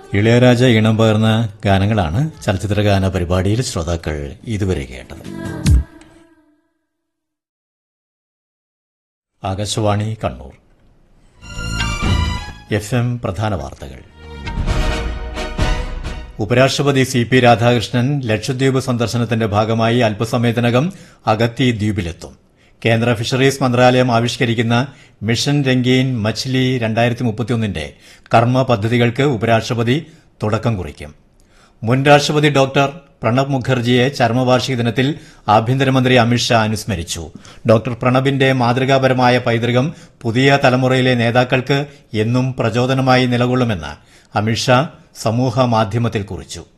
ഇളയരാജ ഈണം പകർന്ന ഗാനങ്ങളാണ് ചലച്ചിത്ര ഗാന പരിപാടിയിൽ ശ്രോതാക്കൾ ഇതുവരെ കേട്ടത് ആകാശവാണി കണ്ണൂർ എഫ് എം പ്രധാന വാർത്തകൾ ഉപരാഷ്ട്രപതി സി പി രാധാകൃഷ്ണൻ ലക്ഷദ്വീപ് സന്ദർശനത്തിന്റെ ഭാഗമായി അല്പസമയത്തിനകം അഗത്തി ദ്വീപിലെത്തും കേന്ദ്ര ഫിഷറീസ് മന്ത്രാലയം ആവിഷ്കരിക്കുന്ന മിഷൻ രംഗീൻ മച്ച്ലി രണ്ടായിരത്തി മുപ്പത്തിയൊന്നിന്റെ കർമ്മ പദ്ധതികൾക്ക് ഉപരാഷ്ട്രപതി തുടക്കം കുറിക്കും മുൻ രാഷ്ട്രപതി ഡോക്ടർ പ്രണബ് മുഖർജിയെ ചരമവാർഷിക ദിനത്തിൽ ആഭ്യന്തരമന്ത്രി അമിത്ഷാ അനുസ്മരിച്ചു ഡോക്ടർ പ്രണബിന്റെ മാതൃകാപരമായ പൈതൃകം പുതിയ തലമുറയിലെ നേതാക്കൾക്ക് എന്നും പ്രചോദനമായി നിലകൊള്ളുമെന്ന് അമിത്ഷാ സമൂഹ മാധ്യമത്തിൽ കുറിച്ചു